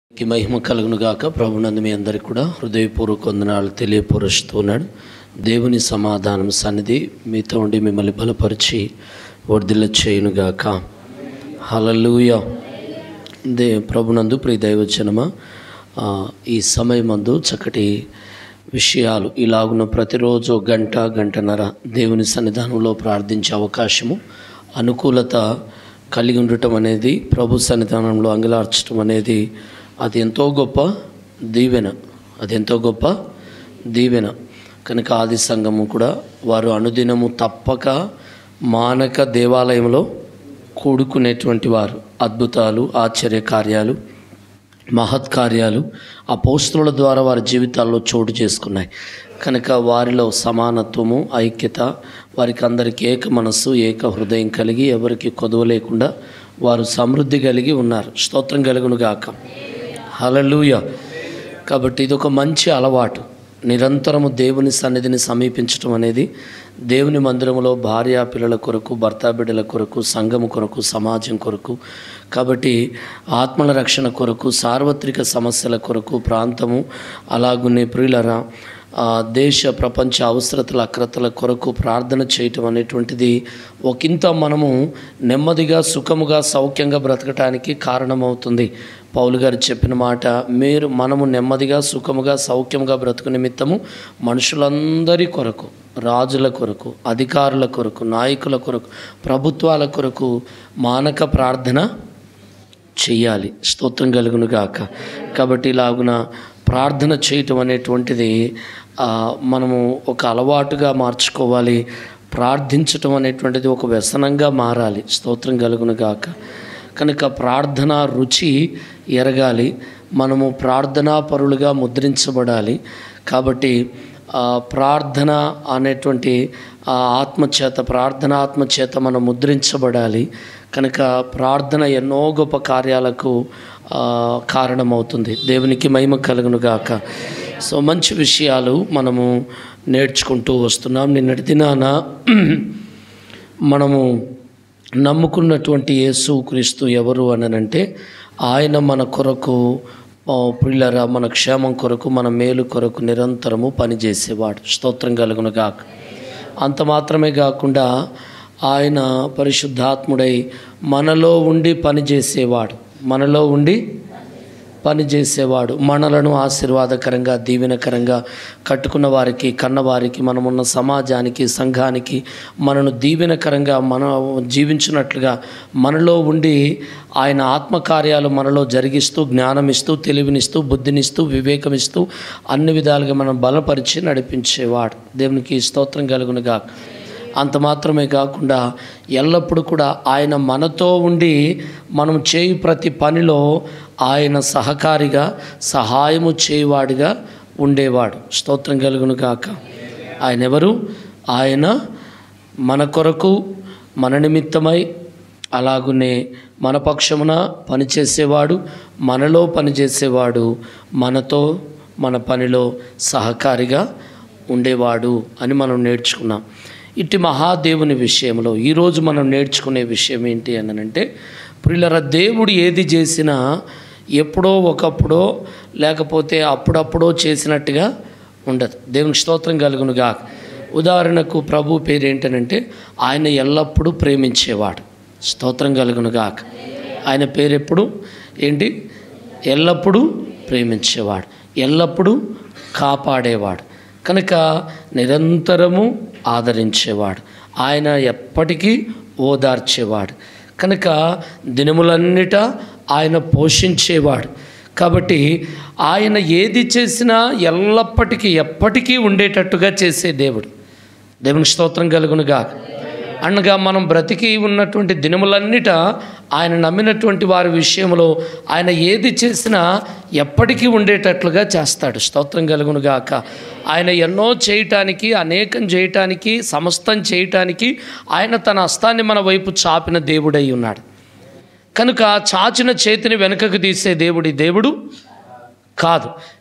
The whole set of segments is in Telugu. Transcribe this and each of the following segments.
కి మహిమ కలుగును గాక ప్రభునందు మీ అందరికి కూడా హృదయపూర్వక వందనాలు తెలియపరుస్తున్నాడు దేవుని సమాధానం సన్నిధి మీతో ఉండి మిమ్మల్ని బలపరిచి వర్ధిల్ల చేయునుగాక హలలుయ దే ప్రభునందు ప్రియ దైవజనమ ఆ, ఈ సమయమందు చక్కటి విషయాలు ఇలాగున్న ప్రతిరోజు గంట గంటన్నర దేవుని సన్నిధానంలో ప్రార్థించే అవకాశము అనుకూలత కలిగి ఉండటం అనేది ప్రభు సన్నిధానంలో అంగలార్చడం అనేది అది ఎంతో గొప్ప దీవెన అది ఎంతో గొప్ప దీవెన కనుక ఆది సంఘము కూడా వారు అనుదినము తప్పక మానక దేవాలయంలో కూడుకునేటువంటి వారు అద్భుతాలు ఆశ్చర్య కార్యాలు మహత్కార్యాలు ఆ పోస్టుల ద్వారా వారి జీవితాల్లో చోటు చేసుకున్నాయి కనుక వారిలో సమానత్వము ఐక్యత వారికి అందరికీ ఏక మనస్సు ఏక హృదయం కలిగి ఎవరికి కొదవ లేకుండా వారు సమృద్ధి కలిగి ఉన్నారు స్తోత్రం కలుగును గాక హలలుయ కాబట్టి ఇది ఒక మంచి అలవాటు నిరంతరము దేవుని సన్నిధిని సమీపించటం అనేది దేవుని మందిరంలో భార్య పిల్లల కొరకు భర్త బిడ్డల కొరకు సంఘము కొరకు సమాజం కొరకు కాబట్టి ఆత్మల రక్షణ కొరకు సార్వత్రిక సమస్యల కొరకు ప్రాంతము అలాగునే ప్రియులరా ఆ, దేశ ప్రపంచ అవసరతల అక్రతల కొరకు ప్రార్థన చేయటం అనేటువంటిది ఒకంత మనము నెమ్మదిగా సుఖముగా సౌఖ్యంగా బ్రతకటానికి కారణమవుతుంది పౌలు గారు చెప్పిన మాట మీరు మనము నెమ్మదిగా సుఖముగా సౌఖ్యముగా బ్రతుకు నిమిత్తము మనుషులందరి కొరకు రాజుల కొరకు అధికారుల కొరకు నాయకుల కొరకు ప్రభుత్వాల కొరకు మానక ప్రార్థన చెయ్యాలి స్తోత్రం కలుగును గాక కాబట్టి ఇలాగున ప్రార్థన చేయటం అనేటువంటిది ఆ, మనము ఒక అలవాటుగా మార్చుకోవాలి ప్రార్థించటం అనేటువంటిది ఒక వ్యసనంగా మారాలి స్తోత్రం కలుగును గాక కనుక ప్రార్థన రుచి ఎరగాలి మనము ప్రార్థనా పరులుగా ముద్రించబడాలి కాబట్టి ఆ, ప్రార్థన అనేటువంటి ఆ ఆత్మచేత ప్రార్థన ఆత్మచేత మనం ముద్రించబడాలి కనుక ప్రార్థన ఎన్నో గొప్ప కార్యాలకు ఆ, కారణమవుతుంది దేవునికి మహిమ కలుగును గాక సో మంచి విషయాలు మనము నేర్చుకుంటూ వస్తున్నాం నిన్నటి దినాన మనము నమ్ముకున్నటువంటి యేసు క్రీస్తు ఎవరు అనంటే ఆయన మన కొరకు ఆ, పిల్లరా మన క్షేమం కొరకు మన మేలు కొరకు నిరంతరము పనిచేసేవాడు స్తోత్రం కలుగును గాక అంత మాత్రమే కాకుండా ఆయన పరిశుద్ధాత్ముడై మనలో ఉండి పనిచేసేవాడు మనలో ఉండి పనిచేసేవాడు మనలను ఆశీర్వాదకరంగా దీవెనకరంగా కట్టుకున్న వారికి కన్నవారికి మనమున్న సమాజానికి సంఘానికి మనను దీవెనకరంగా మన జీవించినట్లుగా మనలో ఉండి ఆయన ఆత్మకార్యాలు మనలో జరిగిస్తూ జ్ఞానమిస్తూ తెలివినిస్తూ బుద్ధినిస్తూ వివేకమిస్తూ అన్ని విధాలుగా మనం బలపరిచి నడిపించేవాడు దేవునికి స్తోత్రం కలుగునుగా అంత మాత్రమే కాకుండా ఎల్లప్పుడూ కూడా ఆయన మనతో ఉండి మనం చేయు ప్రతి పనిలో ఆయన సహకారిగా సహాయము చేయువాడిగా ఉండేవాడు స్తోత్రం కలుగును కాక ఆయన ఎవరు ఆయన మన కొరకు మన నిమిత్తమై అలాగునే మన పక్షమున పనిచేసేవాడు మనలో పనిచేసేవాడు మనతో మన పనిలో సహకారిగా ఉండేవాడు అని మనం నేర్చుకున్నాం ఇట్టి మహాదేవుని విషయంలో ఈరోజు మనం నేర్చుకునే విషయం ఏంటి అని అంటే ప్రియులర దేవుడు ఏది చేసినా ఎప్పుడో ఒకప్పుడో లేకపోతే అప్పుడప్పుడో చేసినట్టుగా ఉండదు దేవుని స్తోత్రం కలుగునుగా ఉదాహరణకు ప్రభు పేరు ఏంటనంటే ఆయన ఎల్లప్పుడూ ప్రేమించేవాడు స్తోత్రం కలుగునుగాక ఆయన పేరు ఎప్పుడు ఏంటి ఎల్లప్పుడూ ప్రేమించేవాడు ఎల్లప్పుడూ కాపాడేవాడు కనుక నిరంతరము ఆదరించేవాడు ఆయన ఎప్పటికీ ఓదార్చేవాడు కనుక దినములన్నిట ఆయన పోషించేవాడు కాబట్టి ఆయన ఏది చేసినా ఎల్లప్పటికీ ఎప్పటికీ ఉండేటట్టుగా చేసే దేవుడు దేవుని స్తోత్రం కలుగునుగా అనగా మనం బ్రతికి ఉన్నటువంటి దినములన్నిట ఆయన నమ్మినటువంటి వారి విషయంలో ఆయన ఏది చేసినా ఎప్పటికీ ఉండేటట్లుగా చేస్తాడు స్తోత్రం కలుగునుగాక ఆయన ఎన్నో చేయటానికి అనేకం చేయటానికి సమస్తం చేయటానికి ఆయన తన హస్తాన్ని మన వైపు చాపిన దేవుడై ఉన్నాడు కనుక చాచిన చేతిని వెనుకకు తీసే దేవుడి దేవుడు కాదు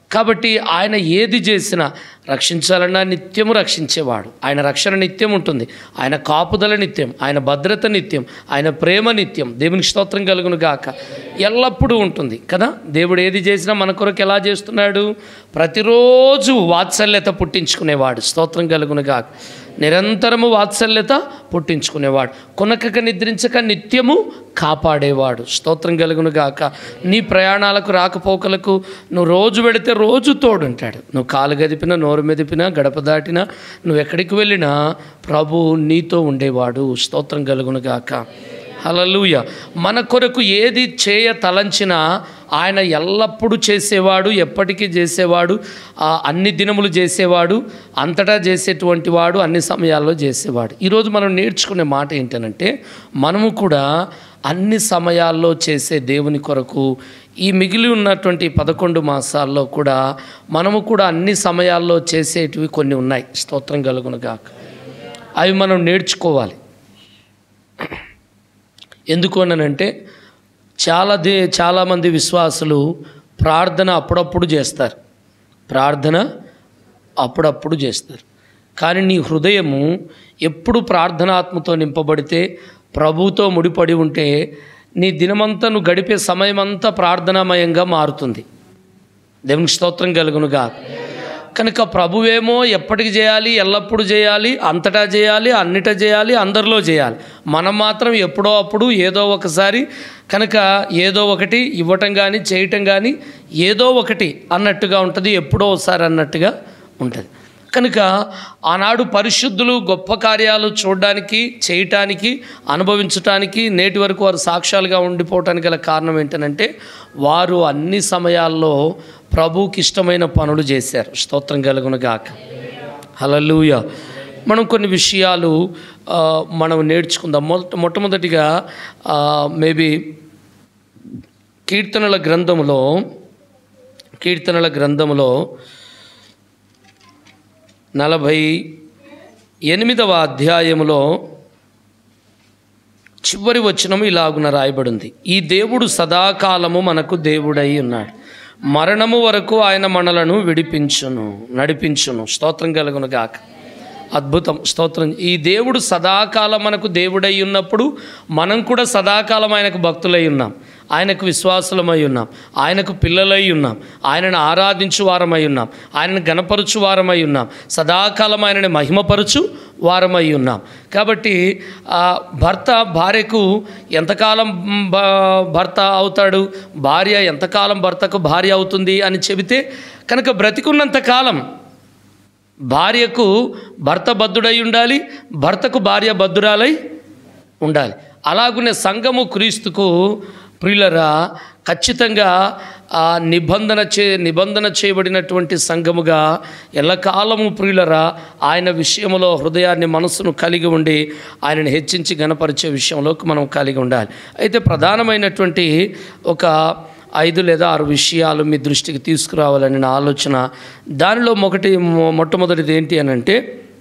కాబట్టి ఆయన ఏది చేసినా రక్షించాలన్నా నిత్యము రక్షించేవాడు ఆయన రక్షణ నిత్యం ఉంటుంది ఆయన కాపుదల నిత్యం ఆయన భద్రత నిత్యం ఆయన ప్రేమ నిత్యం దేవునికి స్తోత్రం కలుగును గాక ఎల్లప్పుడూ ఉంటుంది కదా దేవుడు ఏది చేసినా మన కొరకు ఎలా చేస్తున్నాడు ప్రతిరోజు వాత్సల్యత పుట్టించుకునేవాడు స్తోత్రం కలుగును గాక నిరంతరము వాత్సల్యత పుట్టించుకునేవాడు కొనకక నిద్రించక నిత్యము కాపాడేవాడు స్తోత్రం కలుగును గాక నీ ప్రయాణాలకు రాకపోకలకు నువ్వు రోజు వెడితే రోజు తోడుంటాడు నువ్వు కాలు గదిపినా నోరు మెదిపినా గడప దాటినా నువ్వు ఎక్కడికి వెళ్ళినా ప్రభు నీతో ఉండేవాడు స్తోత్రం కలుగును గాక హలలుయ మన కొరకు ఏది చేయ తలంచినా ఆయన ఎల్లప్పుడూ చేసేవాడు ఎప్పటికీ చేసేవాడు ఆ, అన్ని దినములు చేసేవాడు అంతటా చేసేటువంటి వాడు అన్ని సమయాల్లో చేసేవాడు ఈరోజు మనం నేర్చుకునే మాట ఏంటంటే మనము కూడా అన్ని సమయాల్లో చేసే దేవుని కొరకు ఈ మిగిలి ఉన్నటువంటి పదకొండు మాసాల్లో కూడా మనము కూడా అన్ని సమయాల్లో చేసేటివి కొన్ని ఉన్నాయి స్తోత్రం కలుగునుగాక అవి మనం నేర్చుకోవాలి ఎందుకు అనంటే చాలా దే చాలామంది విశ్వాసులు ప్రార్థన అప్పుడప్పుడు చేస్తారు ప్రార్థన అప్పుడప్పుడు చేస్తారు కానీ నీ హృదయము ఎప్పుడు ప్రార్థనాత్మతో నింపబడితే ప్రభుతో ముడిపడి ఉంటే నీ దినమంతా నువ్వు గడిపే సమయమంతా ప్రార్థనామయంగా మారుతుంది దేవునికి స్తోత్రం కలుగునుగా కనుక ప్రభువేమో ఎప్పటికి చేయాలి ఎల్లప్పుడూ చేయాలి అంతటా చేయాలి అన్నిట చేయాలి అందరిలో చేయాలి మనం మాత్రం ఎప్పుడో అప్పుడు ఏదో ఒకసారి కనుక ఏదో ఒకటి ఇవ్వటం కానీ చేయటం కానీ ఏదో ఒకటి అన్నట్టుగా ఉంటుంది ఎప్పుడో ఒకసారి అన్నట్టుగా ఉంటుంది కనుక ఆనాడు పరిశుద్ధులు గొప్ప కార్యాలు చూడడానికి చేయటానికి అనుభవించటానికి నేటి వరకు వారు సాక్ష్యాలుగా ఉండిపోవటానికి గల కారణం ఏంటంటే వారు అన్ని సమయాల్లో ప్రభువుకి ఇష్టమైన పనులు చేశారు స్తోత్రం కలుగును గాక హలలుయ మనం కొన్ని విషయాలు ఆ, మనం నేర్చుకుందాం మొట్ట మొట్టమొదటిగా మేబీ కీర్తనల గ్రంథములో కీర్తనల గ్రంథములో నలభై ఎనిమిదవ అధ్యాయములో చివరి వచనం ఇలాగున రాయబడింది ఈ దేవుడు సదాకాలము మనకు దేవుడై ఉన్నాడు మరణము వరకు ఆయన మనలను విడిపించును నడిపించును స్తోత్రం కలుగును గాక అద్భుతం స్తోత్రం ఈ దేవుడు సదాకాలం మనకు దేవుడై ఉన్నప్పుడు మనం కూడా సదాకాలం ఆయనకు భక్తులై ఉన్నాం ఆయనకు విశ్వాసులమై ఉన్నాం ఆయనకు పిల్లలై ఉన్నాం ఆయనను ఆరాధించు వారమై ఉన్నాం ఆయనను గణపరుచు వారమై ఉన్నాం సదాకాలం ఆయనని మహిమపరచు వారమై ఉన్నాం కాబట్టి ఆ భర్త భార్యకు ఎంతకాలం బ- భర్త అవుతాడు భార్య ఎంతకాలం భర్తకు భార్య అవుతుంది అని చెబితే కనుక బ్రతికున్నంత కాలం భార్యకు భర్త బద్ధుడై ఉండాలి భర్తకు భార్య బద్ధురాలై ఉండాలి అలాగునే సంఘము క్రీస్తుకు ప్రియులరా ఖచ్చితంగా ఆ నిబంధన చే నిబంధన చేయబడినటువంటి సంఘముగా ఎల్లకాలము ప్రియులరా ఆయన విషయంలో హృదయాన్ని మనసును కలిగి ఉండి ఆయనను హెచ్చించి గణపరిచే విషయంలోకి మనం కలిగి ఉండాలి అయితే ప్రధానమైనటువంటి ఒక ఐదు లేదా ఆరు విషయాలు మీ దృష్టికి తీసుకురావాలని నా ఆలోచన దానిలో ఒకటి మొ- మొట్టమొదటిది ఏంటి అని అంటే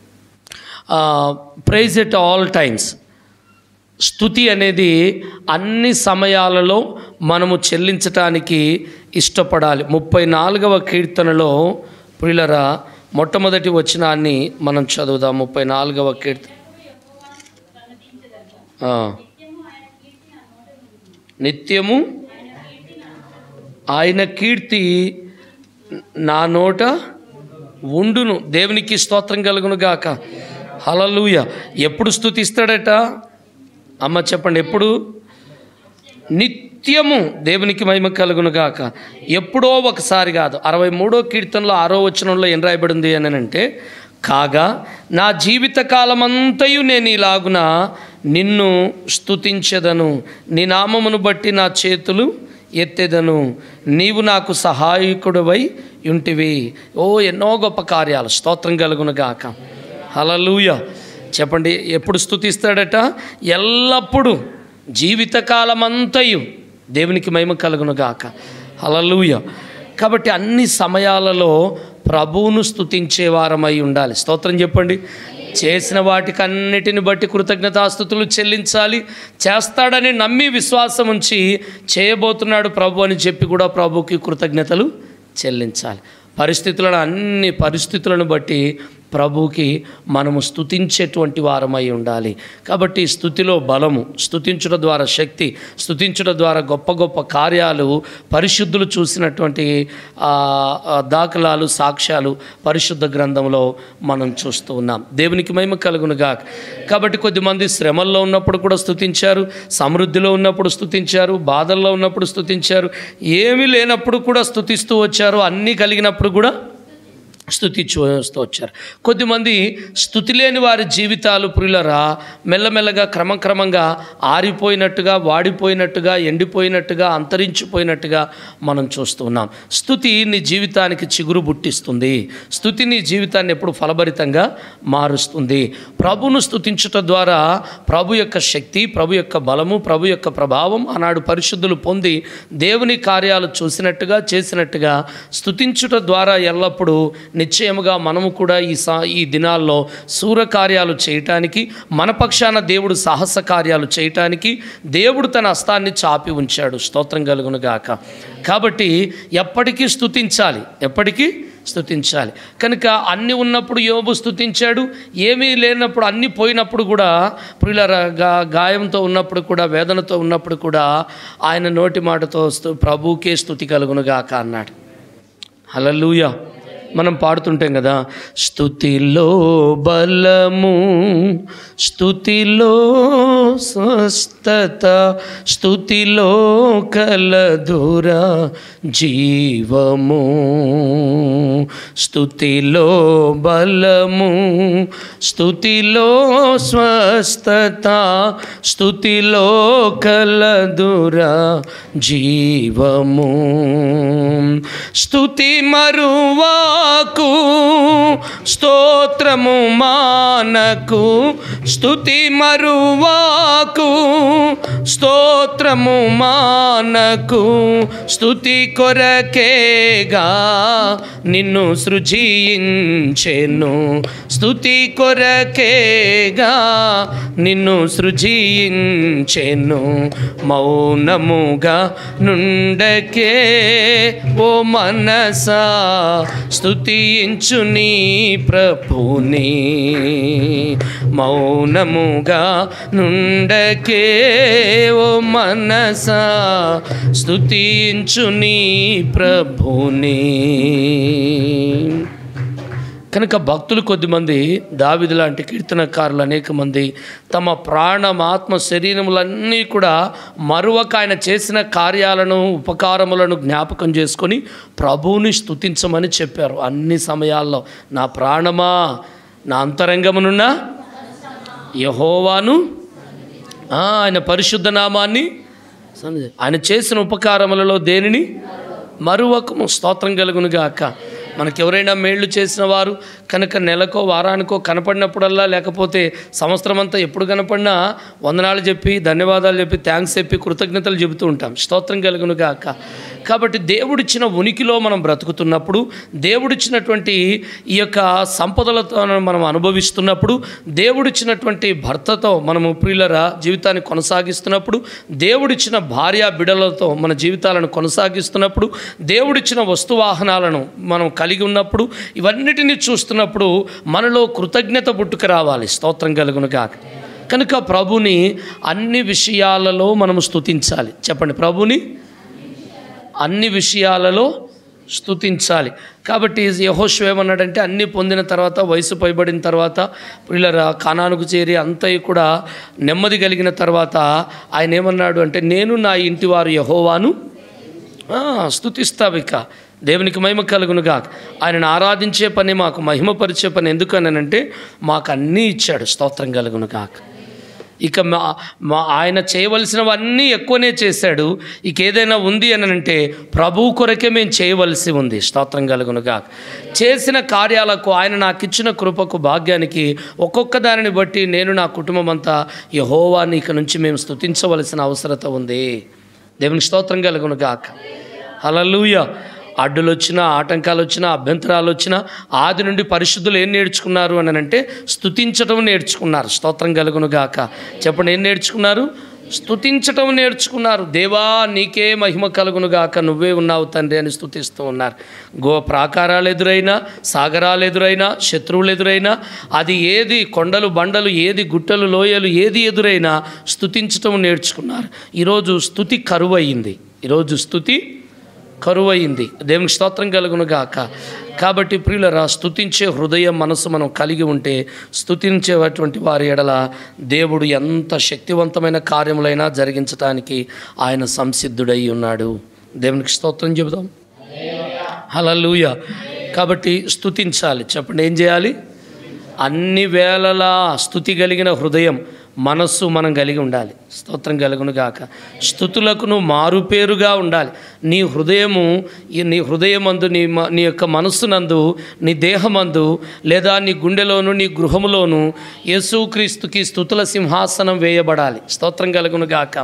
ప్రైజ్ ఎట్ ఆల్ టైమ్స్ స్థుతి అనేది అన్ని సమయాలలో మనము చెల్లించటానికి ఇష్టపడాలి ముప్పై నాలుగవ కీర్తనలో ప్రియులరా మొట్టమొదటి వచనాన్ని మనం చదువుదాం ముప్పై నాలుగవ కీర్తన ఆ. నిత్యము ఆయన కీర్తి నా నోట ఉండును దేవునికి స్తోత్రం కలుగును గాక హలలుయ ఎప్పుడు స్థుతిస్తాడట అమ్మ చెప్పండి ఎప్పుడు నిత్యము దేవునికి మహిమ కలుగును గాక ఎప్పుడో ఒకసారి కాదు అరవై మూడో కీర్తనలో ఆరో వచనంలో ఏం రాయబడింది అని అంటే కాగా నా జీవిత కాలమంతయు నేను ఇలాగున నిన్ను స్తుతించెదను నీ నామమును బట్టి నా చేతులు ఎత్తెదను నీవు నాకు సహాయకుడివై ఉంటివి ఓ ఎన్నో గొప్ప కార్యాలు స్తోత్రం కలుగును గాక హలలుయ చెప్పండి ఎప్పుడు స్తుతిస్తాడట ఎల్లప్పుడూ జీవితకాలమంతయు దేవునికి మహిమ కలుగును గాక హలలుయ కాబట్టి అన్ని సమయాలలో ప్రభువును స్తుతించే వారమై ఉండాలి స్తోత్రం చెప్పండి చేసిన వాటికన్నిటిని బట్టి కృతజ్ఞతాస్థుతులు చెల్లించాలి చేస్తాడని నమ్మి విశ్వాసం ఉంచి చేయబోతున్నాడు ప్రభు అని చెప్పి కూడా ప్రభుకి కృతజ్ఞతలు చెల్లించాలి పరిస్థితులను అన్ని పరిస్థితులను బట్టి ప్రభువుకి మనము స్తుతించేటువంటి వారమై ఉండాలి కాబట్టి స్థుతిలో బలము స్తుతించడం ద్వారా శక్తి స్తుతించడం ద్వారా గొప్ప గొప్ప కార్యాలు పరిశుద్ధులు చూసినటువంటి ఆ, ఆ, దాఖలాలు సాక్ష్యాలు పరిశుద్ధ గ్రంథంలో మనం చూస్తూ ఉన్నాం దేవునికి మహిమ కలుగునుగా కాబట్టి కొద్దిమంది శ్రమల్లో ఉన్నప్పుడు కూడా స్తుతించారు సమృద్ధిలో ఉన్నప్పుడు స్తుతించారు బాధల్లో ఉన్నప్పుడు స్తుతించారు ఏమీ లేనప్పుడు కూడా స్తుతిస్తూ వచ్చారు అన్నీ కలిగినప్పుడు కూడా స్థుతి చూస్తూ వచ్చారు కొద్దిమంది స్థుతి లేని వారి జీవితాలు ప్రియులరా మెల్లమెల్లగా క్రమక్రమంగా ఆరిపోయినట్టుగా వాడిపోయినట్టుగా ఎండిపోయినట్టుగా అంతరించిపోయినట్టుగా మనం చూస్తున్నాం స్థుతి నీ జీవితానికి చిగురు బుట్టిస్తుంది స్థుతి నీ జీవితాన్ని ఎప్పుడు ఫలభరితంగా మారుస్తుంది ప్రభును స్థుతించుట ద్వారా ప్రభు యొక్క శక్తి ప్రభు యొక్క బలము ప్రభు యొక్క ప్రభావం ఆనాడు పరిశుద్ధులు పొంది దేవుని కార్యాలు చూసినట్టుగా చేసినట్టుగా స్థుతించుట ద్వారా ఎల్లప్పుడూ నిశ్చయముగా మనము కూడా ఈ సా ఈ దినాల్లో సూరకార్యాలు చేయటానికి మన పక్షాన దేవుడు సాహస కార్యాలు చేయటానికి దేవుడు తన హస్తాన్ని చాపి ఉంచాడు స్తోత్రం కలుగును గాక కాబట్టి ఎప్పటికీ స్థుతించాలి ఎప్పటికీ స్థుతించాలి కనుక అన్ని ఉన్నప్పుడు యోబు స్థుతించాడు ఏమీ లేనప్పుడు అన్నీ పోయినప్పుడు కూడా ప్రియుల గా గాయంతో ఉన్నప్పుడు కూడా వేదనతో ఉన్నప్పుడు కూడా ఆయన నోటి మాటతో స్తు ప్రభువుకే స్థుతి కలుగునుగాక అన్నాడు హలలుయ మనం పాడుతుంటాం కదా స్థుతిలో బలము స్థుతిలో స్వస్థత స్థుతిలో కలదురా జీవము స్థుతిలో బలము స్థుతిలో స్వస్థత స్థుతిలో కలదురా జీవము స్థుతి మరువాకు స్తోత్రము మానకు స్థుతి మరువాకు స్తోత్రము మానకు స్థుతి కొరకేగా నిన్ను సృజించెను స్థుతి కొరకేగా నిన్ను సృజించెను మౌనముగా నుండకే ఓ మనసా స్థుతించు నీ ప్రభుని మౌనముగా నుండకే ఓ మనసా స్థుతించు నీ ప్రభుని కనుక భక్తులు కొద్దిమంది దావిది లాంటి కీర్తనకారులు అనేక మంది తమ ప్రాణం ఆత్మ శరీరములన్నీ కూడా మరువక ఆయన చేసిన కార్యాలను ఉపకారములను జ్ఞాపకం చేసుకొని ప్రభువుని స్తుతించమని చెప్పారు అన్ని సమయాల్లో నా ప్రాణమా నా అంతరంగమునున్న యహోవాను ఆ, ఆయన పరిశుద్ధ నామాన్ని సన్నిధి- ఆయన చేసిన ఉపకారములలో దేనిని మరువకము స్తోత్రం కలుగును గాక మనకి ఎవరైనా మేళ్ళు చేసిన వారు కనుక నెలకో వారానికో కనపడినప్పుడల్లా లేకపోతే సంవత్సరం అంతా ఎప్పుడు కనపడినా వందనాలు చెప్పి ధన్యవాదాలు చెప్పి థ్యాంక్స్ చెప్పి కృతజ్ఞతలు చెబుతూ ఉంటాం స్తోత్రం కలుగును గాక కాబట్టి దేవుడిచ్చిన ఉనికిలో మనం బ్రతుకుతున్నప్పుడు దేవుడిచ్చినటువంటి ఈ యొక్క సంపదలతో మనం అనుభవిస్తున్నప్పుడు దేవుడిచ్చినటువంటి భర్తతో మనము ప్రియులరా జీవితాన్ని కొనసాగిస్తున్నప్పుడు దేవుడిచ్చిన భార్య బిడలతో మన జీవితాలను కొనసాగిస్తున్నప్పుడు దేవుడిచ్చిన వస్తువాహనాలను మనం కలిగి ఉన్నప్పుడు ఇవన్నిటిని చూస్తున్నప్పుడు మనలో కృతజ్ఞత పుట్టుక రావాలి స్తోత్రం కలుగును కాక కనుక ప్రభుని అన్ని విషయాలలో మనము స్తుతించాలి చెప్పండి ప్రభుని అన్ని విషయాలలో స్తుతించాలి కాబట్టి యహోషు ఏమన్నాడంటే అన్నీ పొందిన తర్వాత వయసు పైబడిన తర్వాత వీళ్ళ కానానుకు చేరి అంతయు కూడా నెమ్మది కలిగిన తర్వాత ఆయన ఏమన్నాడు అంటే నేను నా ఇంటి వారు యహోవాను ఆ, స్తుతిస్తావిక దేవునికి మహిమ కలుగునుగా ఆయనను ఆరాధించే పని మాకు మహిమపరిచే పని ఎందుకనంటే మాకు అన్నీ ఇచ్చాడు స్తోత్రం కలుగునుగాక ఇక మా మా ఆయన చేయవలసినవన్నీ ఎక్కువనే చేశాడు ఇక ఏదైనా ఉంది అని అంటే ప్రభువు కొరకే మేము చేయవలసి ఉంది స్తోత్రం కలుగునుగా చేసిన కార్యాలకు ఆయన నాకు ఇచ్చిన కృపకు భాగ్యానికి ఒక్కొక్క దానిని బట్టి నేను నా కుటుంబం అంతా యహోవాని ఇక నుంచి మేము స్తుతించవలసిన అవసరత ఉంది దేవునికి స్తోత్రం కలుగును గాక హలలుయ అడ్డులు వచ్చినా ఆటంకాలు వచ్చినా అభ్యంతరాలు వచ్చినా ఆది నుండి పరిశుద్ధులు ఏం నేర్చుకున్నారు అని అంటే స్తుతించడం నేర్చుకున్నారు స్తోత్రం కలుగును గాక చెప్పండి ఏం నేర్చుకున్నారు స్తుతించటం నేర్చుకున్నారు దేవా నీకే మహిమ కలుగును గాక నువ్వే ఉన్నావు తండ్రి అని స్తుతిస్తూ ఉన్నారు గో ప్రాకారాలు ఎదురైనా సాగరాలు ఎదురైనా శత్రువులు ఎదురైనా అది ఏది కొండలు బండలు ఏది గుట్టలు లోయలు ఏది ఎదురైనా స్తుతించటం నేర్చుకున్నారు ఈరోజు స్తుతి కరువయింది ఈరోజు స్తుతి కరువయింది దేవునికి స్తోత్రం కలుగును గాక కాబట్టి ప్రియులరా స్తుతించే హృదయం మనసు మనం కలిగి ఉంటే స్తుతించేటువంటి వారి ఎడల దేవుడు ఎంత శక్తివంతమైన కార్యములైనా జరిగించడానికి ఆయన సంసిద్ధుడై ఉన్నాడు దేవునికి స్తోత్రం చెబుదాం హలలుయ కాబట్టి స్తుతించాలి చెప్పండి ఏం చేయాలి అన్ని వేళలా స్థుతి కలిగిన హృదయం మనస్సు మనం కలిగి ఉండాలి స్తోత్రం కలుగును గాక స్థుతులకును మారుపేరుగా ఉండాలి నీ హృదయము ఈ నీ హృదయమందు నీ మ- నీ యొక్క మనస్సునందు నీ దేహమందు లేదా నీ గుండెలోను నీ గృహములోను యేసుక్రీస్తుకి స్థుతుల సింహాసనం వేయబడాలి స్తోత్రం కలుగును గాక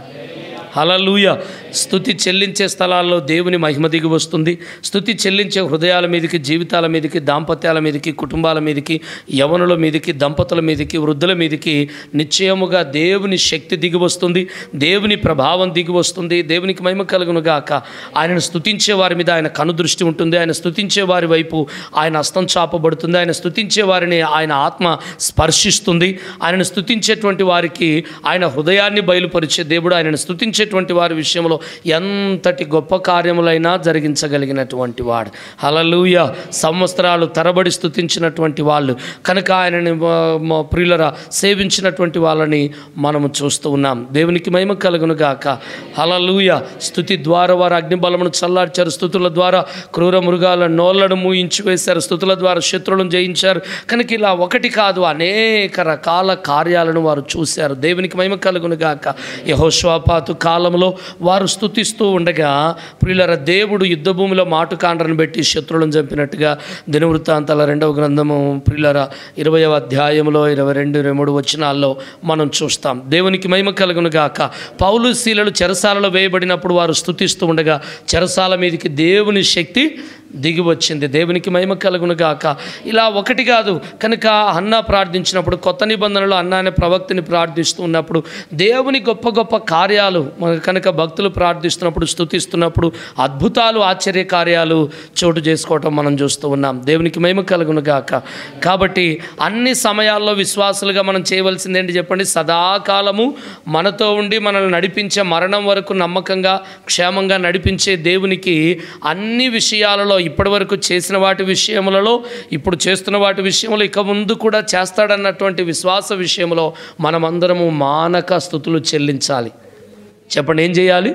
హలలుయ స్థుతి చెల్లించే స్థలాల్లో దేవుని మహిమ దిగి వస్తుంది స్థుతి చెల్లించే హృదయాల మీదకి జీవితాల మీదకి దాంపత్యాల మీదకి కుటుంబాల మీదకి యవనుల మీదకి దంపతుల మీదకి వృద్ధుల మీదకి నిశ్చయముగా దేవుని శక్తి దిగి వస్తుంది దేవుని ప్రభావం దిగి వస్తుంది దేవునికి మహిమ కలుగును గాక ఆయనను స్థుతించే వారి మీద ఆయన కనుదృష్టి ఉంటుంది ఆయన స్థుతించే వారి వైపు ఆయన హస్తం చాపబడుతుంది ఆయన స్థుతించే వారిని ఆయన ఆత్మ స్పర్శిస్తుంది ఆయనను స్థుతించేటువంటి వారికి ఆయన హృదయాన్ని బయలుపరిచే దేవుడు ఆయనను స్థుతించేటువంటి వారి విషయంలో ఎంతటి గొప్ప కార్యములైనా జరిగించగలిగినటువంటి వాడు హలలుయ సంవత్సరాలు తరబడి స్థుతించినటువంటి వాళ్ళు కనుక ఆయనని మ- మ- ప్రియులరా సేవించినటువంటి వాళ్ళని మనము చూస్తూ ఉన్నాం దేవునికి మహిమ కలుగును గాక హలలుయ స్థుతి ద్వారా వారు అగ్నిబలమును చల్లార్చారు స్థుతుల ద్వారా క్రూర మృగాల నోళ్లను మూయించి వేశారు స్థుతుల ద్వారా శత్రువులను జయించారు కనుక ఇలా ఒకటి కాదు అనేక రకాల కార్యాలను వారు చూశారు దేవునికి మహిమ కలుగును గాక యహోశ్వాపాతు కాలంలో వారు స్థుతిస్తూ ఉండగా ప్రియులర దేవుడు యుద్ధ భూమిలో మాటు కాండ్రను పెట్టి శత్రువులను చంపినట్టుగా దినవృత్తాంతాల రెండవ గ్రంథము ప్రియులర ఇరవయవ అధ్యాయంలో ఇరవై రెండు ఇరవై మూడు వచనాల్లో మనం చూస్తాం దేవునికి మహిమ కలుగును గాక పౌలు శీలలు చెరసాలలో వేయబడినప్పుడు వారు స్థుతిస్తూ ఉండగా చెరసాల మీదకి దేవుని శక్తి దిగి వచ్చింది దేవునికి మహిమ కలుగును గాక ఇలా ఒకటి కాదు కనుక అన్న ప్రార్థించినప్పుడు కొత్త నిబంధనలో అన్న అనే ప్రవక్తిని ప్రార్థిస్తూ ఉన్నప్పుడు దేవుని గొప్ప గొప్ప కార్యాలు మన కనుక భక్తులు ప్రార్థిస్తున్నప్పుడు స్థుతిస్తున్నప్పుడు అద్భుతాలు ఆశ్చర్య కార్యాలు చోటు చేసుకోవటం మనం చూస్తూ ఉన్నాం దేవునికి మహిమ కలుగును గాక కాబట్టి అన్ని సమయాల్లో విశ్వాసులుగా మనం చేయవలసింది ఏంటి చెప్పండి సదాకాలము మనతో ఉండి మనల్ని నడిపించే మరణం వరకు నమ్మకంగా క్షేమంగా నడిపించే దేవునికి అన్ని విషయాలలో ఇప్పటివరకు చేసిన వాటి విషయములలో ఇప్పుడు చేస్తున్న వాటి విషయంలో ఇక ముందు కూడా చేస్తాడన్నటువంటి విశ్వాస విషయంలో మనమందరము మానక స్థుతులు చెల్లించాలి చెప్పండి ఏం చేయాలి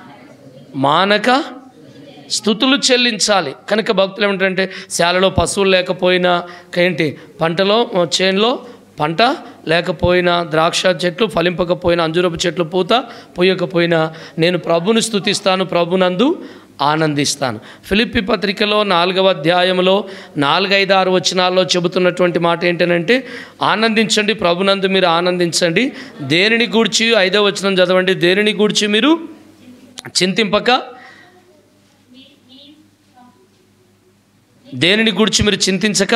మానక స్థుతులు చెల్లించాలి కనుక భక్తులు ఏమిటంటే శాలలో పశువులు లేకపోయినా ఏంటి పంటలో చేనులో పంట లేకపోయినా ద్రాక్ష చెట్లు ఫలింపకపోయినా అంజూరపు చెట్లు పూత పూయకపోయినా నేను ప్రభుని స్థుతిస్తాను ప్రభునందు ఆనందిస్తాను ఫిలిప్పి పత్రికలో నాలుగవ అధ్యాయంలో నాలుగైదు ఆరు వచనాల్లో చెబుతున్నటువంటి మాట ఏంటంటే ఆనందించండి ప్రభునందు మీరు ఆనందించండి దేనిని గూర్చి ఐదవ వచనం చదవండి దేనిని గూర్చి మీరు చింతింపక దేనిని గురించి మీరు చింతించక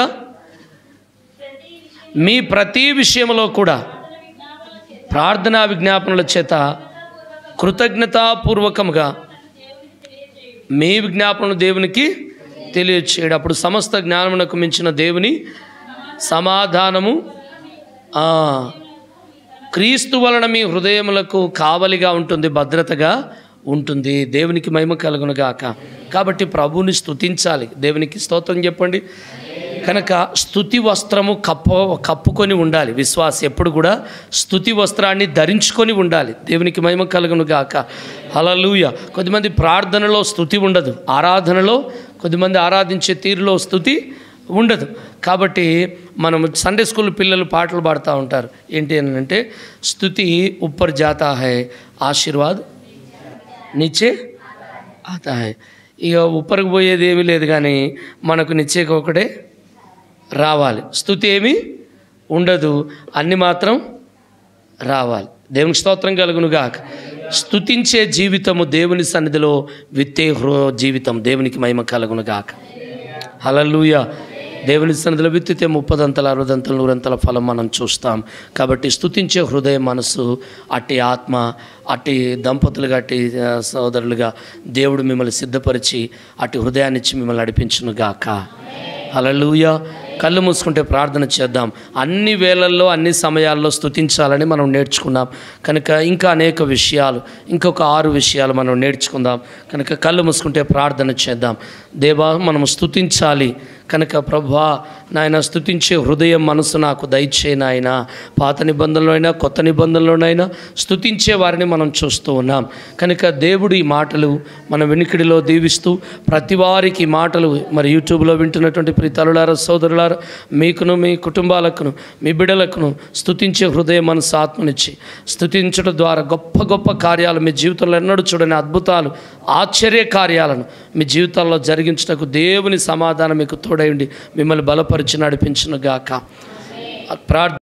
మీ ప్రతి విషయంలో కూడా ప్రార్థనా విజ్ఞాపనల చేత కృతజ్ఞతాపూర్వకముగా మీ విజ్ఞాపనలు దేవునికి తెలియచేయడు అప్పుడు సమస్త జ్ఞానమునకు మించిన దేవుని సమాధానము ఆ, క్రీస్తు వలన మీ హృదయములకు కావలిగా ఉంటుంది భద్రతగా ఉంటుంది దేవునికి మహిమ కలుగును గాక కాబట్టి ప్రభువుని స్తుతించాలి దేవునికి స్తోత్రం చెప్పండి కనుక స్థుతి వస్త్రము కప్ప కప్పుకొని ఉండాలి విశ్వాస ఎప్పుడు కూడా స్థుతి వస్త్రాన్ని ధరించుకొని ఉండాలి దేవునికి మహిమ కలుగును గాక హలలుయ కొద్దిమంది ప్రార్థనలో స్థుతి ఉండదు ఆరాధనలో కొద్దిమంది ఆరాధించే తీరులో స్థుతి ఉండదు కాబట్టి మనం సండే స్కూల్ పిల్లలు పాటలు పాడుతూ ఉంటారు ఏంటి అని అంటే స్థుతి ఉప్పర్ జాతా హై ఆశీర్వాద్ నిచ్చే ఆతా హై ఇక ఉప్పరికి పోయేది ఏమీ లేదు కానీ మనకు నిచ్చేకి ఒకటే రావాలి స్థుతి ఏమీ ఉండదు అన్ని మాత్రం రావాలి దేవునికి స్తోత్రం కలుగును గాక స్థుతించే జీవితము దేవుని సన్నిధిలో విత్తే హృ జీవితం దేవునికి మహిమ కలుగును గాక హలలుయ దేవుని సన్నిధిలో విత్తితే ముప్పదంతల అరవదంతల నూరంతల ఫలం మనం చూస్తాం కాబట్టి స్తుతించే హృదయ మనసు అట్టి ఆత్మ అట్టి దంపతులుగా అట్టి ఆ, సోదరులుగా దేవుడు మిమ్మల్ని సిద్ధపరిచి అట్టి హృదయాన్ని ఇచ్చి మిమ్మల్ని నడిపించును గాక హల్లెలూయా కళ్ళు మూసుకుంటే ప్రార్థన చేద్దాం అన్ని వేళల్లో అన్ని సమయాల్లో స్తుతించాలని మనం నేర్చుకున్నాం కనుక ఇంకా అనేక విషయాలు ఇంకొక ఆరు విషయాలు మనం నేర్చుకుందాం కనుక కళ్ళు మూసుకుంటే ప్రార్థన చేద్దాం దేవా మనం స్తుతించాలి కనుక ప్రభా నాయన స్తుతించే హృదయం మనసు నాకు దయచే నాయన పాత నిబంధనలోనైనా కొత్త నిబంధనలోనైనా స్తుతించే వారిని మనం చూస్తూ ఉన్నాం కనుక దేవుడు ఈ మాటలు మన వెనుకిడిలో దీవిస్తూ ప్రతి వారికి ఈ మాటలు మరి యూట్యూబ్లో వింటున్నటువంటి ప్రియ తల్లులారా సోదరులారా మీకును మీ కుటుంబాలకును మీ బిడలకును స్తుతించే హృదయ మనసు ఆత్మనిచ్చి స్తుతించడం ద్వారా గొప్ప గొప్ప కార్యాలు మీ జీవితంలో ఎన్నడూ చూడని అద్భుతాలు ఆశ్చర్య కార్యాలను మీ జీవితాల్లో జరిగించటకు దేవుని సమాధానం మీకు తోడైండి మిమ్మల్ని బలపరిచి నడిపించును గాక ప్రార్థన